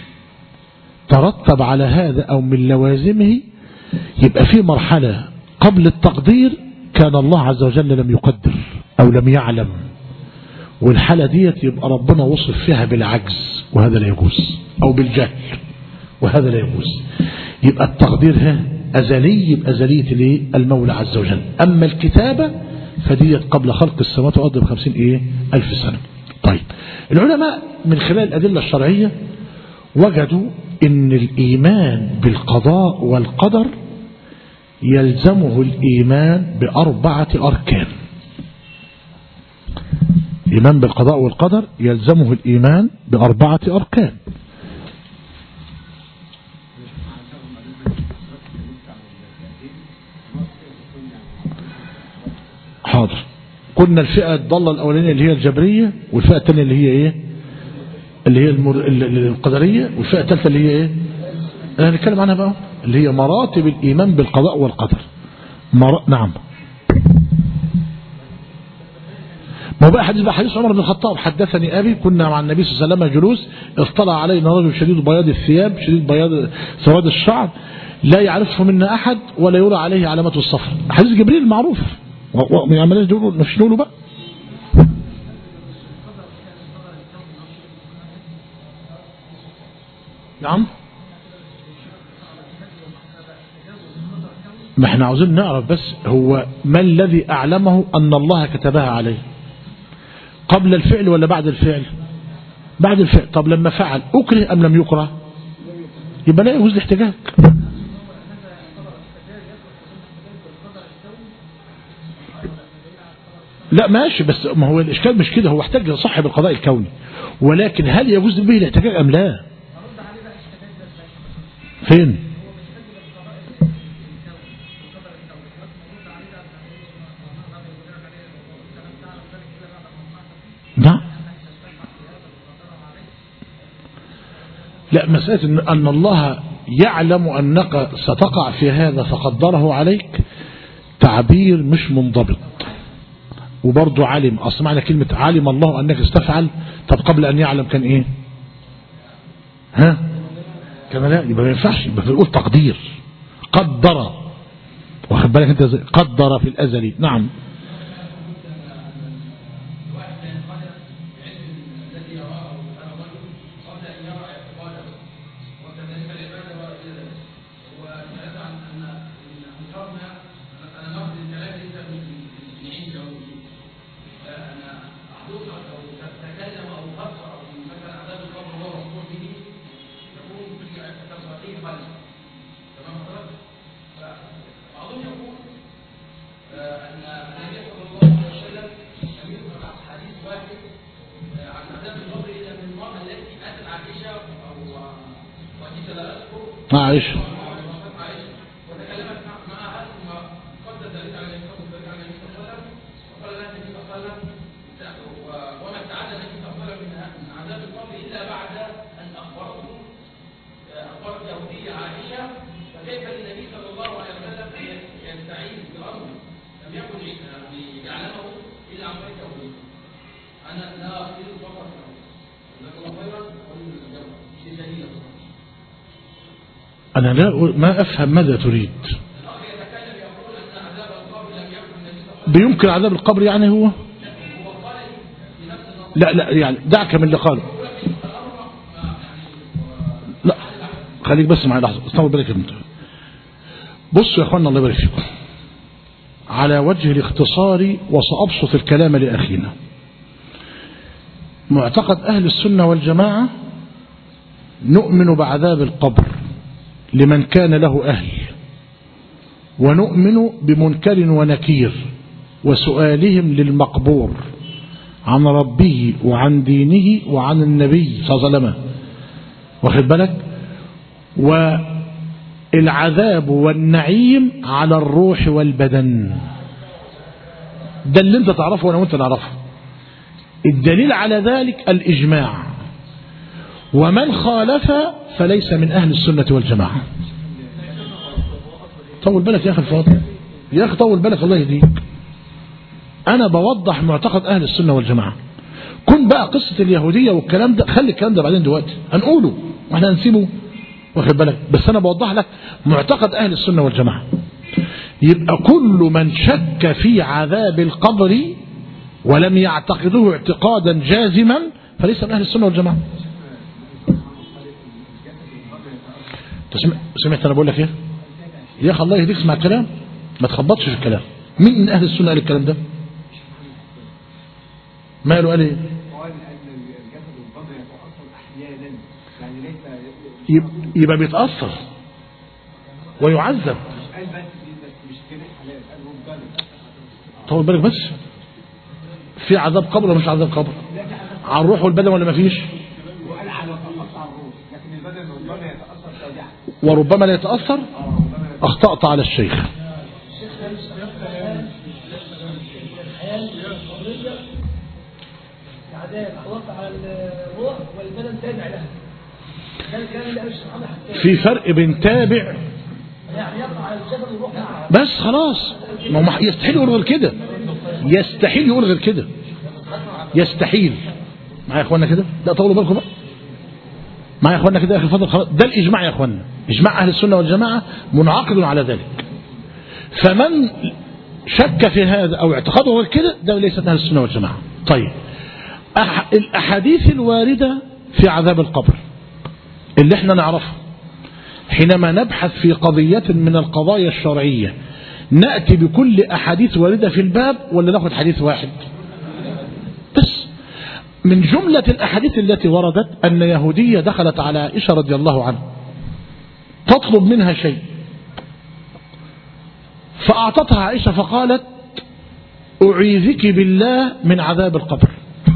ترتب على هذا أو من لوازمه يبقى في مرحلة قبل التقدير كان الله عز وجل لم يقدر أو لم يعلم والحالة ديت يبقى ربنا وصف فيها بالعجز وهذا لا يجوز أو بالجهل وهذا لا يجوز يبقى التقدير ها أزلي بأزلية الايه؟ المولى عز وجل أما الكتابة فديت قبل خلق السماوات والأرض بخمسين إيه ألف سنة طيب العلماء من خلال الأدلة الشرعية وجدوا ان الإيمان بالقضاء والقدر يلزمه الإيمان بأربعة أركان الإيمان بالقضاء والقدر يلزمه الإيمان بأربعة أركان حاضر قلنا الفئة الضالة الأولانية اللي هي الجبرية والفئة الثانية اللي هي إيه اللي هي المر... ال- ال- القدرية والفئة الثالثة اللي هي إيه أنا هنتكلم عنها بقى اللي هي مراتب الإيمان بالقضاء والقدر مر... نعم ما هو بقى حديث بقى حديث عمر بن الخطاب حدثني أبي كنا مع النبي صلى الله عليه وسلم جلوس اطلع علينا رجل شديد بياض الثياب شديد بياض سواد الشعر لا يعرفه منا أحد ولا يرى عليه علامة الصفر حديث جبريل معروف ومن عملية دول مش نقوله بقى نعم ما احنا عاوزين نعرف بس هو ما الذي أعلمه أن الله كتبها عليه قبل الفعل ولا بعد الفعل بعد الفعل طب لما فعل أكره أم لم يكره يبقى لا يجوز الاحتجاج لا ماشي بس ما هو الإشكال مش كده هو احتج صاحب القضاء الكوني ولكن هل يجوز به الاحتجاج أم لا فين نعم لا مسألة إن- أن الله يعلم أنك ستقع في هذا فقدره عليك تعبير مش منضبط وبرضه علم أصل معنى كلمة علم الله أنك استفعل طب قبل أن يعلم كان إيه ها كما لا يبقى ما ينفعش يبقى بنقول تقدير قدر واخد بالك انت ازاي؟ قدر في الازل نعم معلش أنا لا ما أفهم ماذا تريد بيمكن عذاب القبر يعني هو لا لا يعني دعك من اللي قاله لا خليك بس معي لحظة استنوا بالك انت بصوا يا اخوانا الله يبارك فيكم على وجه الاختصار وسأبسط الكلام لأخينا معتقد أهل السنة والجماعة نؤمن بعذاب القبر لمن كان له أهل ونؤمن بمنكر ونكير وسؤالهم للمقبور عن ربه وعن دينه وعن النبي صلى الله عليه وسلم واخد بالك والعذاب والنعيم على الروح والبدن ده اللي انت تعرفه وانا وانت نعرفه الدليل على ذلك الإجماع ومن خالف فليس من أهل السنة والجماعة طول بالك يا أخي الفاضل يا أخي طول بالك الله يهديك أنا بوضح معتقد أهل السنة والجماعة كن بقى قصة اليهودية والكلام ده خلي الكلام ده بعدين دلوقتي هنقوله واحنا هنسيبه واخد بالك بس أنا بوضح لك معتقد أهل السنة والجماعة يبقى كل من شك في عذاب القبر ولم يعتقده اعتقادا جازما فليس من أهل السنة والجماعة سمعت أنا بقول لك إيه يا أخي الله يهديك اسمع الكلام ما تخبطش في الكلام مين من أهل السنة قال الكلام ده ماله قال ايه قال ان الجسد القدر يتاثر احيانا يعني ليس يبقى بيتأثر ويعذب قال بس دي بس مش كده حلال قال ممتنع طول بالك بس في عذاب قبر ولا مش عذاب قبر على الروح والبدن ولا ما فيش وقال على تاثر على الروح لكن البدن ربما يتاثر تابعا وربما لا يتأثر أخطأت على الشيخ العذاب خلاص على الروح والبدن تابع لها ده الكلام اللي قاله الشيخ محمد حسان في فرق بين تابع يعني يقع على الجبل والروح معه بس خلاص ما هو مح- يستحيل يقول غير كده يستحيل يقول غير كده يستحيل معايا يا اخوانا كده لا طولوا بالكم بقى معايا يا اخوانا كده يا اخي الفضل خلاص ده الاجماع يا اخوانا اجماع اهل السنه والجماعه منعقد على ذلك فمن شك في هذا او اعتقاده غير كده ده ليس من اهل السنه والجماعه طيب أح الاحاديث الوارده في عذاب القبر اللي احنا نعرفها حينما نبحث في قضية من القضايا الشرعية نأتي بكل أحاديث واردة في الباب ولا ناخد حديث واحد بس من جملة الأحاديث التي وردت أن يهودية دخلت على عائشة رضي الله عنها تطلب منها شيء فأعطتها عائشة فقالت أعيذك بالله من عذاب القبر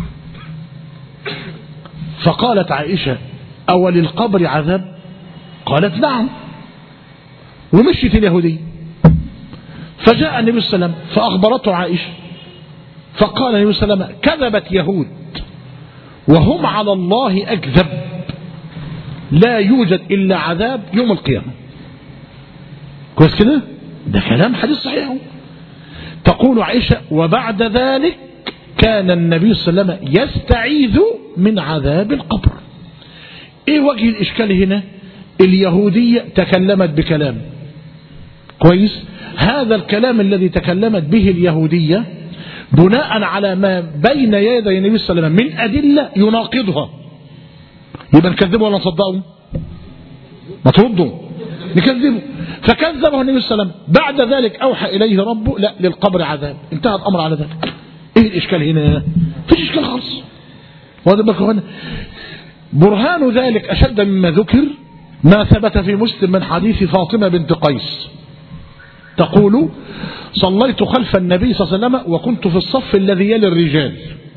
فقالت عائشة أول القبر عذاب قالت نعم ومشيت اليهودية فجاء النبي صلى الله عليه وسلم فأخبرته عائشة فقال النبي صلى الله عليه وسلم كذبت يهود وهم على الله أكذب لا يوجد إلا عذاب يوم القيامة كويس كده ده كلام حديث صحيح هو. تقول عائشة وبعد ذلك كان النبي صلى الله عليه وسلم يستعيذ من عذاب القبر ايه وجه الاشكال هنا اليهودية تكلمت بكلام كويس هذا الكلام الذي تكلمت به اليهودية بناء على ما بين يدي النبي صلى الله عليه وسلم من أدلة يناقضها يبقى نكذبه ولا نصدقه ما تردوا نكذبه فكذبه النبي صلى الله عليه وسلم بعد ذلك أوحى إليه ربه لا للقبر عذاب انتهى الأمر على ذلك ايه الإشكال هنا فيش إشكال خالص واخد بالك يا أخوانا؟ برهان ذلك أشد مما ذكر ما ثبت في مسلم من حديث فاطمة بنت قيس تقول صليت خلف النبي صلى الله عليه وسلم وكنت في الصف الذي يلي الرجال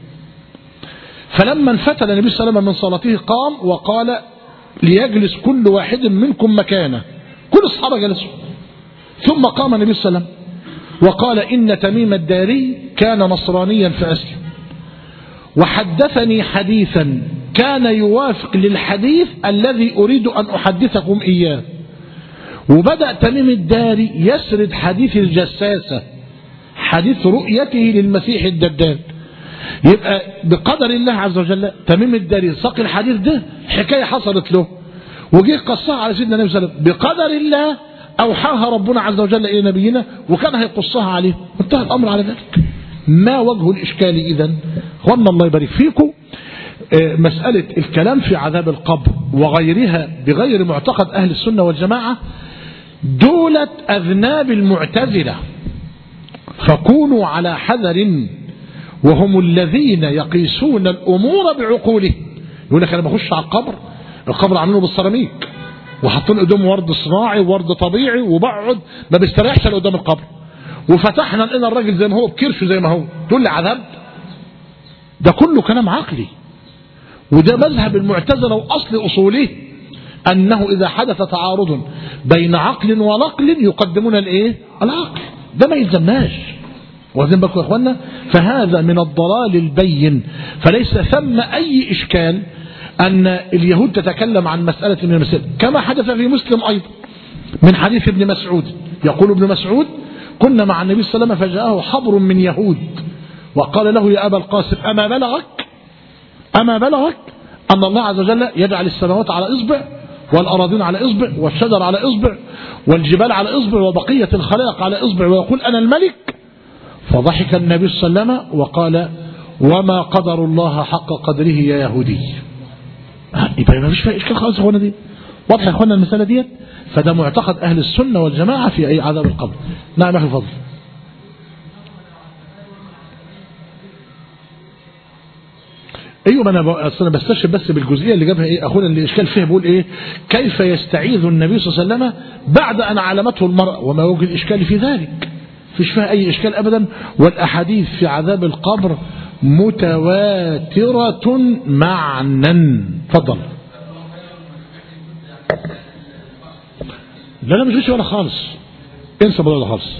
فلما انفتل النبي صلى الله عليه وسلم من صلاته قام وقال ليجلس كل واحد منكم مكانه كل الصحابة جلسوا ثم قام النبي صلى الله عليه وسلم وقال إن تميم الداري كان نصرانيا فأسلم وحدثني حديثا كان يوافق للحديث الذي أريد أن أحدثكم إياه وبدأ تميم الداري يسرد حديث الجساسة حديث رؤيته للمسيح الدجال يبقى بقدر الله عز وجل تميم الداري ساق الحديث ده حكاية حصلت له وجه قصها على سيدنا النبي صلى الله عليه وسلم بقدر الله أوحاها ربنا عز وجل إلى نبينا وكان هيقصها عليه وانتهى الأمر على ذلك ما وجه الإشكال إذا أخوانا الله يبارك فيكم آه، مسألة الكلام في عذاب القبر وغيرها بغير معتقد أهل السنة والجماعة دولة أذناب المعتزلة فكونوا على حذر وهم الذين يقيسون الأمور بعقولهم يقول لك أنا بخش على القبر القبر عاملينه بالسيراميك وحاطين قدام ورد صناعي وورد طبيعي وبقعد ما بيستريحش إلا قدام القبر وفتحنا لقينا الراجل زي ما هو بكرشه زي ما هو تقول لي عذاب ده كله كلام عقلي وده مذهب المعتزلة وأصل أصوله أنه إذا حدث تعارض بين عقل ونقل يقدمون الإيه؟ العقل ده ما يلزمناش واخدين بالكم يا اخوانا فهذا من الضلال البين فليس ثم أي إشكال أن اليهود تتكلم عن مسألة من المسائل كما حدث في مسلم أيضا من حديث ابن مسعود يقول ابن مسعود كنا مع النبي صلى الله عليه وسلم فجاءه حبر من يهود وقال له يا أبا القاسم أما بلغك أما بلغك أن الله عز وجل يجعل السماوات على إصبع والأراضين على إصبع والشجر على إصبع والجبال على إصبع وبقية الخلائق على إصبع ويقول أنا الملك فضحك النبي صلى الله عليه وسلم وقال وما قدر الله حق قدره يا يهودي يبقى ما فيش فيها إشكال خالص يا اخوانا دي واضح يا اخوانا المسألة ديت فده معتقد أهل السنة والجماعة في أي عذاب القبر نعم يا أخي الفضل ايوه ما انا ب- أصل انا بستشهد بس بالجزئيه اللي جابها ايه اخونا اللي اشكال فيها بيقول ايه كيف يستعيذ النبي صلى الله عليه وسلم بعد ان علمته المراه وما وجه الاشكال في ذلك فيش فيها اي اشكال ابدا والاحاديث في عذاب القبر متواتره معنا تفضل لا لا مش مش ولا خالص انسى الموضوع ده خالص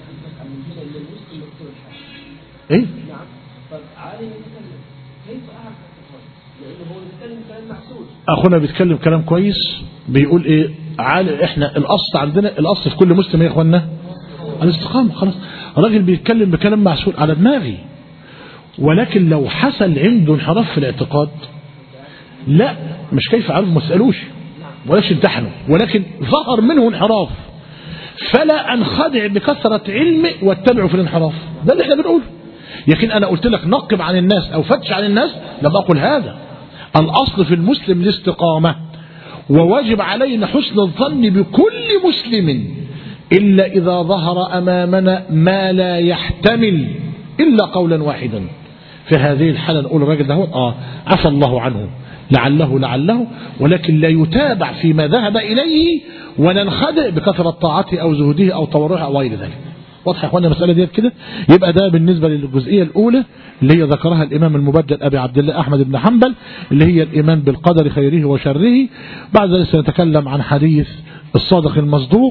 ايه نعم طب عالم يتكلم كيف اعرف التصرف؟ لانه هو يتكلم كلام محسوس اخونا بيتكلم كلام كويس بيقول ايه عال احنا الاصل عندنا الاصل في كل مسلم يا اخوانا الاستقامه خلاص الراجل بيتكلم بكلام معسول على دماغي ولكن لو حصل عنده انحراف في الاعتقاد لا مش كيف عرف ما اسالوش ولاش امتحنوا ولكن ظهر منه انحراف فلا انخدع بكثرة علمي واتبعه في الانحراف ده اللي احنا بنقوله لكن انا قلت لك نقب عن الناس او فتش عن الناس لم اقل هذا الاصل في المسلم الاستقامة وواجب علينا حسن الظن بكل مسلم الا اذا ظهر امامنا ما لا يحتمل الا قولا واحدا في هذه الحالة نقول الراجل ده هو اه عفى الله عنه لعله لعله ولكن لا يتابع فيما ذهب إليه وننخدع بكثرة طاعته أو زهده أو تورعه أو غير ذلك واضح يا اخوانا المسألة ديت كده يبقى ده بالنسبة للجزئية الأولى اللي هي ذكرها الإمام المبجل أبي عبد الله أحمد بن حنبل اللي هي الإيمان بالقدر خيره وشره بعد ذلك سنتكلم عن حديث الصادق المصدوق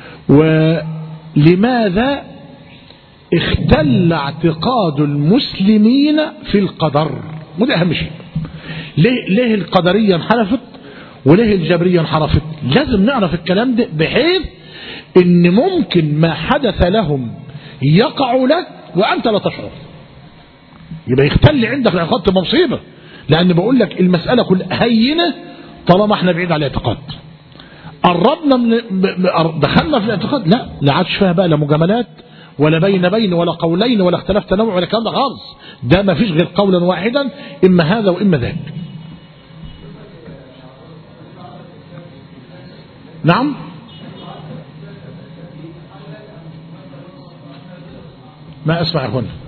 ولماذا اختل اعتقاد المسلمين في القدر وده أهم شيء ليه, ليه القدرية انحرفت وليه الجبرية انحرفت لازم نعرف الكلام ده بحيث ان ممكن ما حدث لهم يقع لك وانت لا تشعر يبقى يختل عندك الاعتقاد تبقى مصيبة لان بقول لك المسألة كلها هينة طالما احنا بعيد عن الاعتقاد قربنا من دخلنا في الاعتقاد لا لا عادش فيها بقى لا مجاملات ولا بين بين ولا قولين ولا اختلاف تنوع ولا الكلام ده خالص ده ما فيش غير قولا واحدا اما هذا واما ذاك نعم ما اسمع يا اخوانا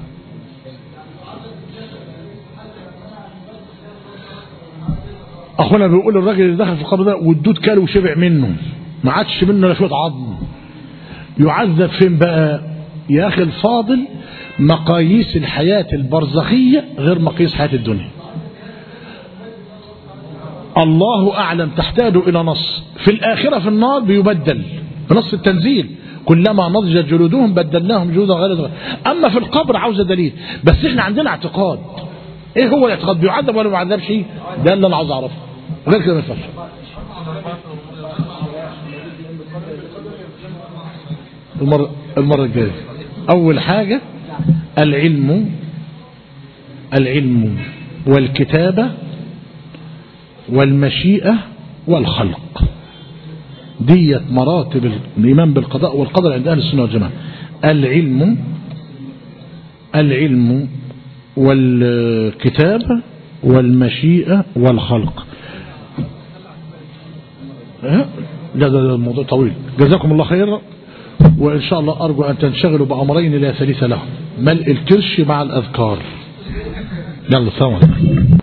اخونا بيقول الراجل اللي دخل في القبر ده والدود كاله وشبع منه ما عادش منه ولا شويه عظم يعذب فين بقى يا اخي الفاضل مقاييس الحياة البرزخية غير مقاييس حياة الدنيا الله أعلم تحتاج إلى نص في الآخرة في النار بيبدل بنص التنزيل كلما نضجت جلودهم بدلناهم جلودا غير ذلك أما في القبر عاوزة دليل بس احنا عندنا اعتقاد ايه هو الاعتقاد بيعذب ولا ما بيعذبش ده اللي انا عاوز اعرفه غير كده ما ينفعش المرة, المرة الجاية أول حاجة العلم العلم والكتابة والمشيئة والخلق ديت مراتب الإيمان بالقضاء والقدر عند أهل السنة والجماعة العلم العلم والكتابة والمشيئة والخلق لا ده, ده الموضوع طويل جزاكم الله خيرا وإن شاء الله أرجو أن تنشغلوا بأمرين لا ثالث لهم ملء الكرش مع الأذكار يلا سلام عليكم